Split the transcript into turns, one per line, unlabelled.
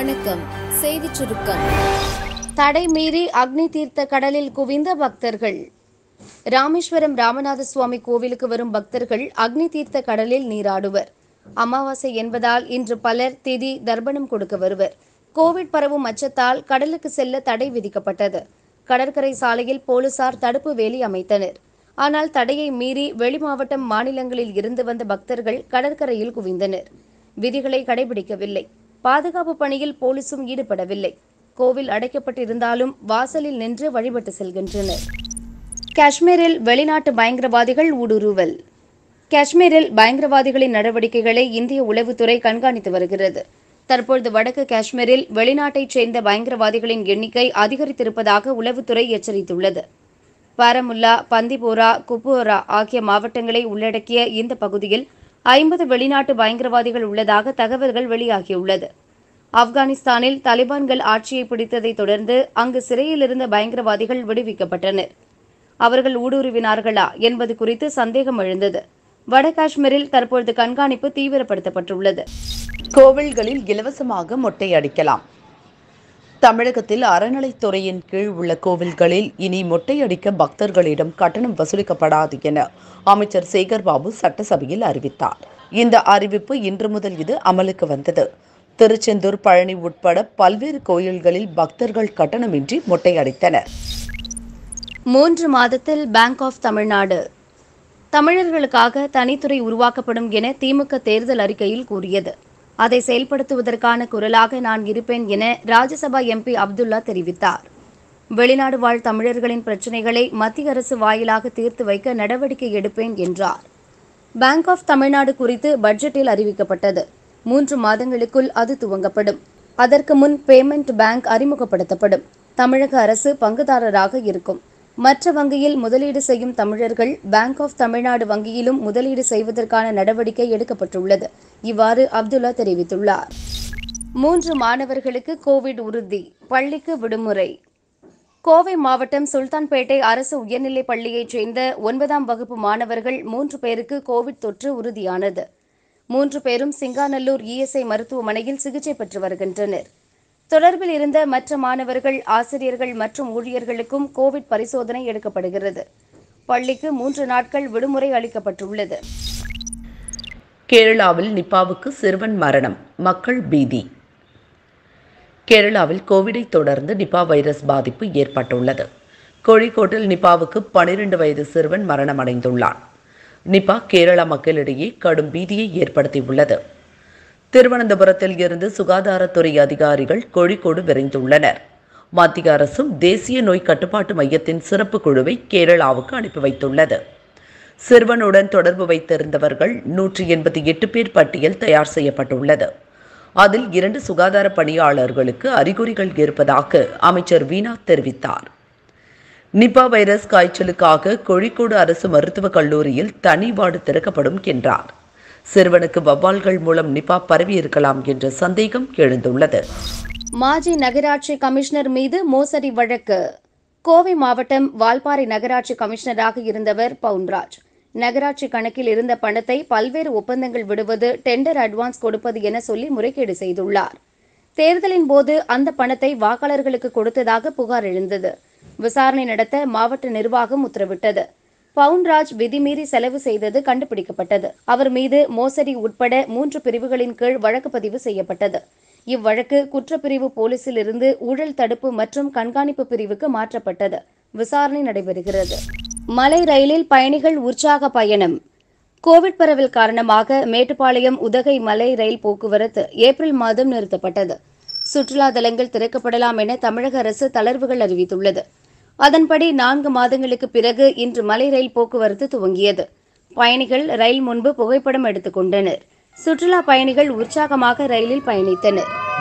வணக்கம் செய்திச் சுருக்கம்
தடை மீறி அக்னி தீர்த்த கடலில் குவிந்த பக்தர்கள் ராமேஸ்வரம் ராமநாத சுவாமி கோவிலுக்கு வரும் பக்தர்கள் அக்னி தீர்த்த கடலில் நீராடுவர் அமாவாசை என்பதால் இன்று பலர் திதி தர்ப்பணம் கொடுக்க வருவர் கோவிட் பரவும் அச்சத்தால் கடலுக்கு செல்ல தடை விதிக்கப்பட்டது கடற்கரை சாலையில் போலீசார் தடுப்பு வேலி அமைத்தனர் ஆனால் தடையை மீறி வெளிமாவட்டம் மாநிலங்களில் இருந்து வந்த பக்தர்கள் கடற்கரையில் குவிந்தனர் விதிகளை கடைபிடிக்கவில்லை பாதுகாப்பு பணியில் போலீசும் ஈடுபடவில்லை கோவில் அடைக்கப்பட்டிருந்தாலும் வாசலில் நின்று வழிபட்டு செல்கின்றனர் காஷ்மீரில் வெளிநாட்டு பயங்கரவாதிகள் ஊடுருவல் காஷ்மீரில் பயங்கரவாதிகளின் நடவடிக்கைகளை இந்திய உளவுத்துறை கண்காணித்து வருகிறது தற்பொழுது வடக்கு காஷ்மீரில் வெளிநாட்டைச் சேர்ந்த பயங்கரவாதிகளின் எண்ணிக்கை அதிகரித்திருப்பதாக உளவுத்துறை எச்சரித்துள்ளது பாரமுல்லா பந்திபோரா குப்வோரா ஆகிய மாவட்டங்களை உள்ளடக்கிய இந்த பகுதியில் ஐம்பது வெளிநாட்டு பயங்கரவாதிகள் உள்ளதாக தகவல்கள் வெளியாகியுள்ளது ஆப்கானிஸ்தானில் தலிபான்கள் ஆட்சியை பிடித்ததைத் தொடர்ந்து அங்கு சிறையில் இருந்த பயங்கரவாதிகள் விடுவிக்கப்பட்டனர் அவர்கள் ஊடுருவினார்களா என்பது குறித்து சந்தேகம் எழுந்தது வட காஷ்மீரில் தற்பொழுது கண்காணிப்பு தீவிரப்படுத்தப்பட்டுள்ளது
கோவில்களில் இலவசமாக மொட்டை அடிக்கலாம் தமிழகத்தில் அறநிலைத்துறையின் கீழ் உள்ள கோவில்களில் இனி மொட்டை அடிக்க பக்தர்களிடம் கட்டணம் வசூலிக்கப்படாது என அமைச்சர் சேகர் பாபு சட்டசபையில் அறிவித்தார் இந்த அறிவிப்பு இன்று முதல் இது அமலுக்கு வந்தது திருச்செந்தூர் பழனி உட்பட பல்வேறு கோயில்களில் பக்தர்கள் கட்டணமின்றி மொட்டை அடித்தனர்
மூன்று மாதத்தில் பேங்க் ஆஃப் தமிழ்நாடு தமிழர்களுக்காக தனித்துறை உருவாக்கப்படும் என திமுக தேர்தல் அறிக்கையில் கூறியது அதை செயல்படுத்துவதற்கான குரலாக நான் இருப்பேன் என ராஜ்யசபா எம்பி அப்துல்லா தெரிவித்தார் வெளிநாடு வாழ் தமிழர்களின் பிரச்சினைகளை மத்திய அரசு வாயிலாக தீர்த்து வைக்க நடவடிக்கை எடுப்பேன் என்றார் பேங்க் ஆஃப் தமிழ்நாடு குறித்து பட்ஜெட்டில் அறிவிக்கப்பட்டது மூன்று மாதங்களுக்குள் அது துவங்கப்படும் அதற்கு முன் பேமெண்ட் பேங்க் அறிமுகப்படுத்தப்படும் தமிழக அரசு பங்குதாரராக இருக்கும் மற்ற வங்கியில் முதலீடு செய்யும் தமிழர்கள் பேங்க் ஆஃப் தமிழ்நாடு வங்கியிலும் முதலீடு செய்வதற்கான நடவடிக்கை எடுக்கப்பட்டுள்ளது இவ்வாறு அப்துல்லா தெரிவித்துள்ளார் மூன்று மாணவர்களுக்கு கோவிட் உறுதி பள்ளிக்கு விடுமுறை கோவை மாவட்டம் சுல்தான்பேட்டை அரசு உயர்நிலைப் பள்ளியைச் சேர்ந்த ஒன்பதாம் வகுப்பு மாணவர்கள் மூன்று பேருக்கு கோவிட் தொற்று உறுதியானது மூன்று பேரும் சிங்காநல்லூர் இஎஸ்ஐ மருத்துவமனையில் சிகிச்சை பெற்று வருகின்றனர் தொடர்பில் இருந்த மற்ற மாணவர்கள் ஆசிரியர்கள் மற்றும் ஊழியர்களுக்கும் கோவிட் பரிசோதனை எடுக்கப்படுகிறது பள்ளிக்கு மூன்று நாட்கள் விடுமுறை அளிக்கப்பட்டுள்ளது
கேரளாவில் நிப்பாவுக்கு சிறுவன் மரணம் மக்கள் பீதி கேரளாவில் கோவிடை தொடர்ந்து நிப்பா வைரஸ் பாதிப்பு ஏற்பட்டுள்ளது கோழிக்கோட்டில் நிப்பாவுக்கு பனிரெண்டு வயது சிறுவன் மரணமடைந்துள்ளான் நிப்பா கேரள மக்களிடையே கடும் பீதியை ஏற்படுத்தியுள்ளது திருவனந்தபுரத்தில் இருந்து சுகாதாரத்துறை அதிகாரிகள் கோழிக்கோடு விரைந்துள்ளனர் மத்திய அரசும் தேசிய நோய் கட்டுப்பாட்டு மையத்தின் சிறப்பு குழுவை கேரளாவுக்கு அனுப்பி வைத்துள்ளது சிறுவனுடன் தொடர்பு வைத்திருந்தவர்கள் நூற்றி எண்பத்தி எட்டு பேர் பட்டியல் தயார் செய்யப்பட்டுள்ளது அதில் இரண்டு சுகாதார பணியாளர்களுக்கு அறிகுறிகள் இருப்பதாக அமைச்சர் வீணா தெரிவித்தார் நிபா வைரஸ் காய்ச்சலுக்காக கோழிக்கோடு அரசு மருத்துவக் கல்லூரியில் தனி வார்டு திறக்கப்படும் என்றார் சிறுவனுக்கு வவ்வால்கள் மூலம் நிபா பரவியிருக்கலாம் என்ற சந்தேகம் எழுந்துள்ளது
மாஜி நகராட்சி கமிஷனர் மீது மோசடி வழக்கு கோவை மாவட்டம் வால்பாறை நகராட்சி கமிஷனராக இருந்தவர் பவுன்ராஜ் நகராட்சி கணக்கில் இருந்த பணத்தை பல்வேறு ஒப்பந்தங்கள் விடுவது டெண்டர் அட்வான்ஸ் கொடுப்பது என சொல்லி முறைகேடு செய்துள்ளார் தேர்தலின் போது அந்த பணத்தை வாக்காளர்களுக்கு கொடுத்ததாக புகார் எழுந்தது விசாரணை நடத்த மாவட்ட நிர்வாகம் உத்தரவிட்டது பவுன்ராஜ் விதிமீறி செலவு செய்தது கண்டுபிடிக்கப்பட்டது அவர் மீது மோசடி உட்பட மூன்று பிரிவுகளின் கீழ் வழக்கு பதிவு செய்யப்பட்டது இவ்வழக்கு குற்றப்பிரிவு போலீசில் இருந்து ஊழல் தடுப்பு மற்றும் கண்காணிப்பு பிரிவுக்கு மாற்றப்பட்டது விசாரணை நடைபெறுகிறது மலை ரயிலில் பயணிகள் உற்சாக பயணம் கோவிட் பரவல் காரணமாக மேட்டுப்பாளையம் உதகை மலை ரயில் போக்குவரத்து ஏப்ரல் மாதம் நிறுத்தப்பட்டது சுற்றுலா தலங்கள் திறக்கப்படலாம் என தமிழக அரசு தளர்வுகள் அறிவித்துள்ளது அதன்படி நான்கு மாதங்களுக்கு பிறகு இன்று மலை ரயில் போக்குவரத்து துவங்கியது பயணிகள் ரயில் முன்பு புகைப்படம் எடுத்துக் கொண்டனர் சுற்றுலா பயணிகள் உற்சாகமாக ரயிலில் பயணித்தனர்